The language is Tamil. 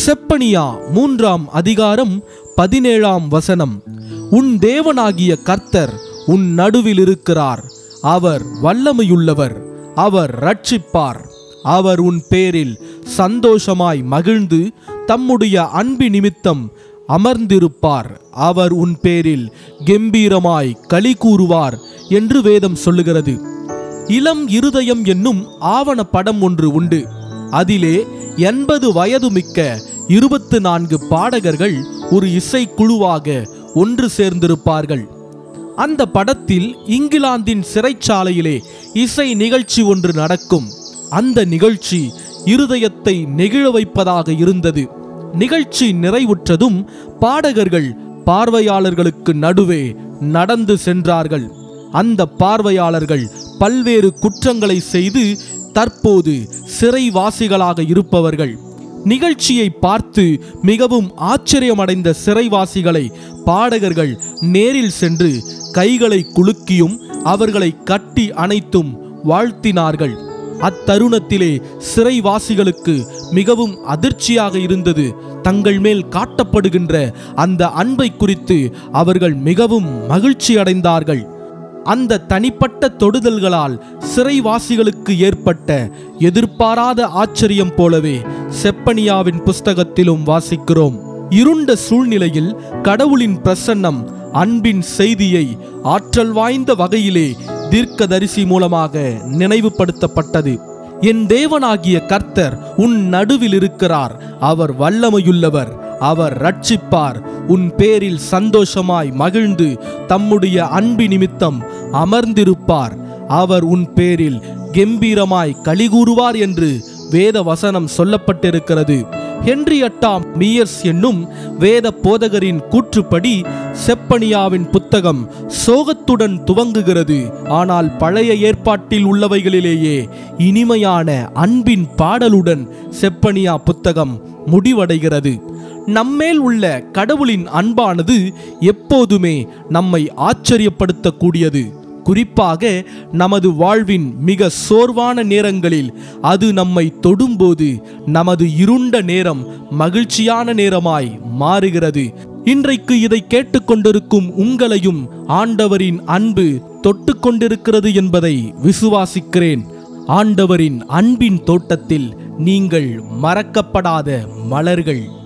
செப்பனியா மூன்றாம் அதிகாரம் பதினேழாம் வசனம் உன் தேவனாகிய கர்த்தர் உன் நடுவில் இருக்கிறார் அவர் வல்லமையுள்ளவர் அவர் ரட்சிப்பார் அவர் உன் பேரில் சந்தோஷமாய் மகிழ்ந்து தம்முடைய அன்பி நிமித்தம் அமர்ந்திருப்பார் அவர் உன் பேரில் கெம்பீரமாய் களி கூறுவார் என்று வேதம் சொல்லுகிறது இளம் இருதயம் என்னும் ஆவண படம் ஒன்று உண்டு அதிலே எண்பது வயது மிக்க இருபத்து நான்கு பாடகர்கள் ஒரு இசைக்குழுவாக ஒன்று சேர்ந்திருப்பார்கள் அந்த படத்தில் இங்கிலாந்தின் சிறைச்சாலையிலே இசை நிகழ்ச்சி ஒன்று நடக்கும் அந்த நிகழ்ச்சி இருதயத்தை நெகிழ வைப்பதாக இருந்தது நிகழ்ச்சி நிறைவுற்றதும் பாடகர்கள் பார்வையாளர்களுக்கு நடுவே நடந்து சென்றார்கள் அந்த பார்வையாளர்கள் பல்வேறு குற்றங்களை செய்து தற்போது சிறைவாசிகளாக இருப்பவர்கள் நிகழ்ச்சியை பார்த்து மிகவும் ஆச்சரியமடைந்த சிறைவாசிகளை பாடகர்கள் நேரில் சென்று கைகளை குலுக்கியும் அவர்களை கட்டி அணைத்தும் வாழ்த்தினார்கள் அத்தருணத்திலே சிறைவாசிகளுக்கு மிகவும் அதிர்ச்சியாக இருந்தது தங்கள் மேல் காட்டப்படுகின்ற அந்த அன்பை குறித்து அவர்கள் மிகவும் மகிழ்ச்சி அடைந்தார்கள் அந்த தனிப்பட்ட தொடுதல்களால் சிறைவாசிகளுக்கு ஏற்பட்ட எதிர்பாராத ஆச்சரியம் போலவே செப்பனியாவின் புஸ்தகத்திலும் வாசிக்கிறோம் இருண்ட சூழ்நிலையில் கடவுளின் பிரசன்னம் அன்பின் செய்தியை ஆற்றல் வாய்ந்த வகையிலே தீர்க்கதரிசி மூலமாக நினைவுபடுத்தப்பட்டது என் தேவனாகிய கர்த்தர் உன் நடுவில் இருக்கிறார் அவர் வல்லமையுள்ளவர் அவர் ரட்சிப்பார் உன் பேரில் சந்தோஷமாய் மகிழ்ந்து தம்முடைய அன்பி நிமித்தம் அமர்ந்திருப்பார் அவர் உன் பேரில் கெம்பீரமாய் கலிகூறுவார் என்று வேத வசனம் சொல்லப்பட்டிருக்கிறது ஹென்ரியட்டா மியர்ஸ் என்னும் வேத போதகரின் கூற்றுப்படி செப்பனியாவின் புத்தகம் சோகத்துடன் துவங்குகிறது ஆனால் பழைய ஏற்பாட்டில் உள்ளவைகளிலேயே இனிமையான அன்பின் பாடலுடன் செப்பனியா புத்தகம் முடிவடைகிறது நம்மேல் உள்ள கடவுளின் அன்பானது எப்போதுமே நம்மை ஆச்சரியப்படுத்தக்கூடியது குறிப்பாக நமது வாழ்வின் மிக சோர்வான நேரங்களில் அது நம்மை தொடும்போது நமது இருண்ட நேரம் மகிழ்ச்சியான நேரமாய் மாறுகிறது இன்றைக்கு இதை கேட்டுக்கொண்டிருக்கும் உங்களையும் ஆண்டவரின் அன்பு தொட்டு கொண்டிருக்கிறது என்பதை விசுவாசிக்கிறேன் ஆண்டவரின் அன்பின் தோட்டத்தில் நீங்கள் மறக்கப்படாத மலர்கள்